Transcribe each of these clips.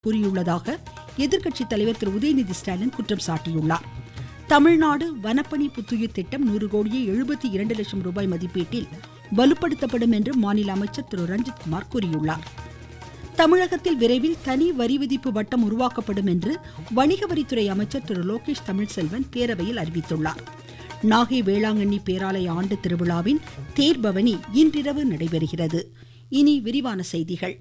கூறியுள்ளதாக எதிர்க்கட்சித் தலைவர் திரு உதயநிதி ஸ்டாலின் குற்றம் சாட்டியுள்ளார் தமிழ்நாடு வனப்பணி புத்துயிர் திட்டம் நூறு கோடியே எழுபத்தி இரண்டு லட்சம் ரூபாய் மதிப்பீட்டில் வலுப்படுத்தப்படும் என்று மாநில அமைச்சர் திரு ரஞ்சித்குமார் கூறியுள்ளார் தமிழகத்தில் விரைவில் தனி வரி விதிப்பு வட்டம் உருவாக்கப்படும் என்று வணிக வரித்துறை அமைச்சர் திரு லோகேஷ் தமிழ்செல்வன் பேரவையில் அறிவித்துள்ளார் நாகை வேளாங்கண்ணி பேராலய ஆண்டு திருவிழாவின் தேர்பவனி இன்றிரவு நடைபெறுகிறது இனி விரிவான செய்திகள்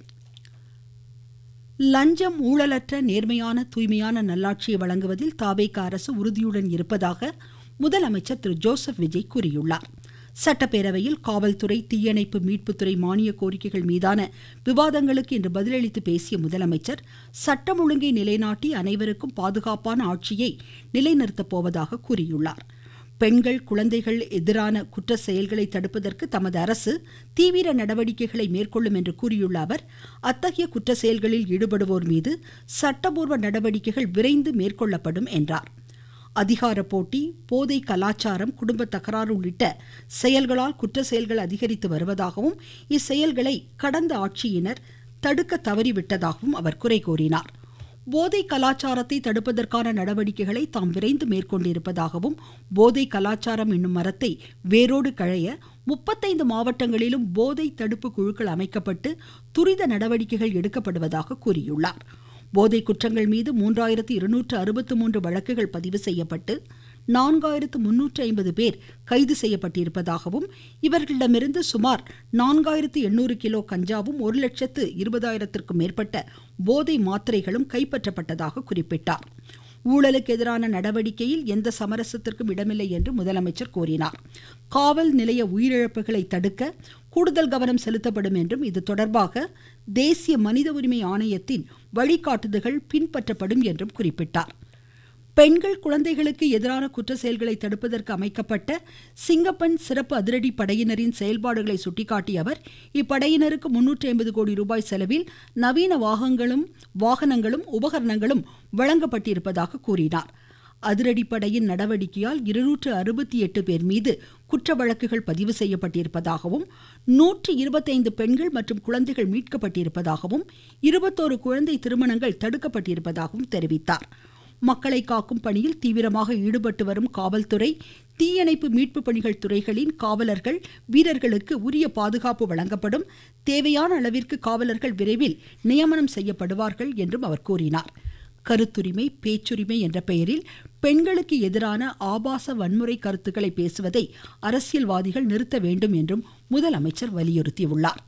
லஞ்சம் ஊழலற்ற நேர்மையான தூய்மையான நல்லாட்சியை வழங்குவதில் தாவேக அரசு உறுதியுடன் இருப்பதாக முதலமைச்சர் திரு ஜோசப் விஜய் கூறியுள்ளார் சட்டப்பேரவையில் காவல்துறை தீயணைப்பு மீட்புத்துறை மானிய கோரிக்கைகள் மீதான விவாதங்களுக்கு இன்று பதிலளித்து பேசிய முதலமைச்சர் சட்டம் ஒழுங்கை நிலைநாட்டி அனைவருக்கும் பாதுகாப்பான ஆட்சியை நிலைநிறுத்தப் போவதாக கூறியுள்ளார் பெண்கள் குழந்தைகள் எதிரான குற்ற செயல்களை தடுப்பதற்கு தமது அரசு தீவிர நடவடிக்கைகளை மேற்கொள்ளும் என்று கூறியுள்ள அவர் அத்தகைய குற்ற செயல்களில் ஈடுபடுவோர் மீது சட்டபூர்வ நடவடிக்கைகள் விரைந்து மேற்கொள்ளப்படும் என்றார் அதிகார போட்டி போதை கலாச்சாரம் குடும்ப தகராறு உள்ளிட்ட செயல்களால் குற்ற செயல்கள் அதிகரித்து வருவதாகவும் இச்செயல்களை கடந்த ஆட்சியினர் தடுக்க தவறிவிட்டதாகவும் அவர் குறை கூறினார் போதை கலாச்சாரத்தை தடுப்பதற்கான நடவடிக்கைகளை தாம் விரைந்து மேற்கொண்டிருப்பதாகவும் போதை கலாச்சாரம் என்னும் மரத்தை வேரோடு களைய முப்பத்தைந்து மாவட்டங்களிலும் போதை தடுப்பு குழுக்கள் அமைக்கப்பட்டு துரித நடவடிக்கைகள் எடுக்கப்படுவதாக கூறியுள்ளார் போதை குற்றங்கள் மீது மூன்றாயிரத்து இருநூற்று அறுபத்து மூன்று வழக்குகள் பதிவு செய்யப்பட்டு நான்காயிரத்து முன்னூற்று ஐம்பது பேர் கைது செய்யப்பட்டிருப்பதாகவும் இவர்களிடமிருந்து சுமார் நான்காயிரத்து எண்ணூறு கிலோ கஞ்சாவும் ஒரு லட்சத்து இருபதாயிரத்திற்கும் மேற்பட்ட போதை மாத்திரைகளும் கைப்பற்றப்பட்டதாக குறிப்பிட்டார் ஊழலுக்கு எதிரான நடவடிக்கையில் எந்த சமரசத்திற்கும் இடமில்லை என்று முதலமைச்சர் கூறினார் காவல் நிலைய உயிரிழப்புகளை தடுக்க கூடுதல் கவனம் செலுத்தப்படும் என்றும் இது தொடர்பாக தேசிய மனித உரிமை ஆணையத்தின் வழிகாட்டுதல்கள் பின்பற்றப்படும் என்றும் குறிப்பிட்டார் பெண்கள் குழந்தைகளுக்கு எதிரான குற்ற செயல்களை தடுப்பதற்கு அமைக்கப்பட்ட சிங்கப்பன் சிறப்பு அதிரடி படையினரின் செயல்பாடுகளை சுட்டிக்காட்டிய அவர் இப்படையினருக்கு முன்னூற்றி ஐம்பது கோடி ரூபாய் செலவில் நவீன வாகனங்களும் வாகனங்களும் உபகரணங்களும் வழங்கப்பட்டிருப்பதாக கூறினார் அதிரடிப்படையின் நடவடிக்கையால் இருநூற்று அறுபத்தி எட்டு பேர் மீது குற்ற வழக்குகள் பதிவு செய்யப்பட்டிருப்பதாகவும் நூற்று இருபத்தைந்து பெண்கள் மற்றும் குழந்தைகள் மீட்கப்பட்டிருப்பதாகவும் இருபத்தோரு குழந்தை திருமணங்கள் தடுக்கப்பட்டிருப்பதாகவும் தெரிவித்தார் மக்களை காக்கும் பணியில் தீவிரமாக ஈடுபட்டு வரும் காவல்துறை தீயணைப்பு மீட்பு பணிகள் துறைகளின் காவலர்கள் வீரர்களுக்கு உரிய பாதுகாப்பு வழங்கப்படும் தேவையான அளவிற்கு காவலர்கள் விரைவில் நியமனம் செய்யப்படுவார்கள் என்றும் அவர் கூறினார் கருத்துரிமை பேச்சுரிமை என்ற பெயரில் பெண்களுக்கு எதிரான ஆபாச வன்முறை கருத்துக்களை பேசுவதை அரசியல்வாதிகள் நிறுத்த வேண்டும் என்றும் முதலமைச்சர் வலியுறுத்தியுள்ளார்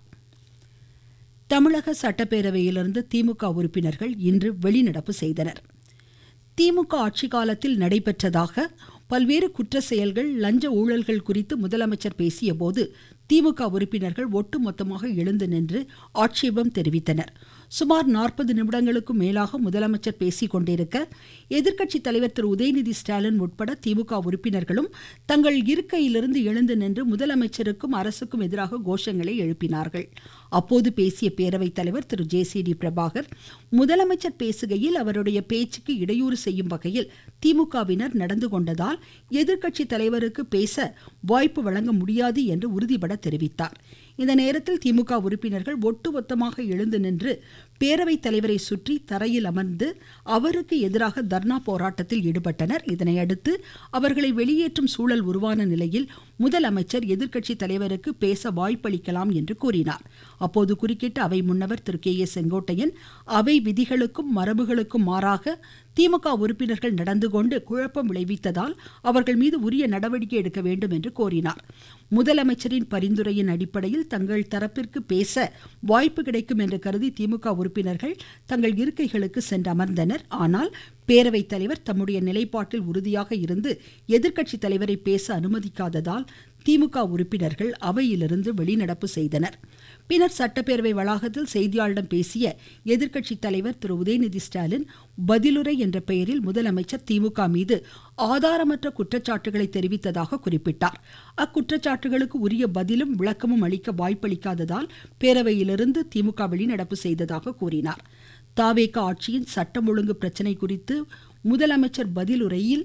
தமிழக சட்டப்பேரவையிலிருந்து திமுக உறுப்பினர்கள் இன்று வெளிநடப்பு செய்தனர் திமுக ஆட்சி காலத்தில் நடைபெற்றதாக பல்வேறு குற்ற செயல்கள் லஞ்ச ஊழல்கள் குறித்து முதலமைச்சர் பேசியபோது திமுக உறுப்பினர்கள் ஒட்டுமொத்தமாக எழுந்து நின்று ஆட்சேபம் தெரிவித்தனர் சுமார் நாற்பது நிமிடங்களுக்கும் மேலாக முதலமைச்சர் பேசிக் கொண்டிருக்க எதிர்க்கட்சி தலைவர் திரு உதயநிதி ஸ்டாலின் உட்பட திமுக உறுப்பினர்களும் தங்கள் இருக்கையிலிருந்து எழுந்து நின்று முதலமைச்சருக்கும் அரசுக்கும் எதிராக கோஷங்களை எழுப்பினார்கள் அப்போது பேசிய பேரவைத் தலைவர் Thiru J C D Prabhakar முதலமைச்சர் பேசுகையில் அவருடைய பேச்சுக்கு இடையூறு செய்யும் வகையில் திமுகவினர் நடந்து கொண்டதால் எதிர்க்கட்சி தலைவருக்கு பேச வாய்ப்பு வழங்க முடியாது என்று உறுதிபட தெரிவித்தார் இந்த நேரத்தில் திமுக உறுப்பினர்கள் ஒட்டுமொத்தமாக எழுந்து நின்று பேரவைத் தலைவரை சுற்றி தரையில் அமர்ந்து அவருக்கு எதிராக தர்ணா போராட்டத்தில் ஈடுபட்டனர் இதனையடுத்து அவர்களை வெளியேற்றும் சூழல் உருவான நிலையில் முதலமைச்சர் எதிர்க்கட்சி தலைவருக்கு பேச வாய்ப்பளிக்கலாம் என்று கூறினார் அப்போது குறுக்கிட்ட அவை முன்னவர் திரு கே ஏ செங்கோட்டையன் அவை விதிகளுக்கும் மரபுகளுக்கும் மாறாக திமுக உறுப்பினர்கள் நடந்து கொண்டு குழப்பம் விளைவித்ததால் அவர்கள் மீது உரிய நடவடிக்கை எடுக்க வேண்டும் என்று கோரினார் முதலமைச்சரின் பரிந்துரையின் அடிப்படையில் தங்கள் தரப்பிற்கு பேச வாய்ப்பு கிடைக்கும் என்று கருதி திமுக உறுப்பினர்கள் தங்கள் இருக்கைகளுக்கு சென்று அமர்ந்தனர் ஆனால் பேரவைத் தலைவர் தம்முடைய நிலைப்பாட்டில் உறுதியாக இருந்து எதிர்க்கட்சி தலைவரை பேச அனுமதிக்காததால் திமுக உறுப்பினர்கள் அவையிலிருந்து வெளிநடப்பு செய்தனர் பின்னர் சட்டப்பேரவை வளாகத்தில் செய்தியாளரிடம் பேசிய எதிர்க்கட்சி தலைவர் திரு உதயநிதி ஸ்டாலின் பதிலுரை என்ற பெயரில் முதலமைச்சர் திமுக மீது ஆதாரமற்ற குற்றச்சாட்டுகளை தெரிவித்ததாக குறிப்பிட்டார் அக்குற்றச்சாட்டுகளுக்கு உரிய பதிலும் விளக்கமும் அளிக்க வாய்ப்பளிக்காததால் பேரவையிலிருந்து திமுக வெளிநடப்பு செய்ததாக கூறினார் தாவேக ஆட்சியின் சட்டம் ஒழுங்கு பிரச்சினை குறித்து முதலமைச்சர் பதிலுரையில்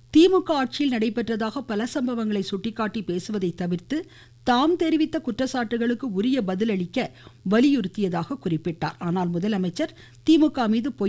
திமுக ஆட்சியில் நடைபெற்றதாக பல சம்பவங்களை சுட்டிக்காட்டி பேசுவதை தவிர்த்து தாம் தெரிவித்த குற்றச்சாட்டுகளுக்கு உரிய பதிலளிக்க வலியுறுத்தியதாக குறிப்பிட்டார் ஆனால் முதலமைச்சர் திமுக மீது பொய்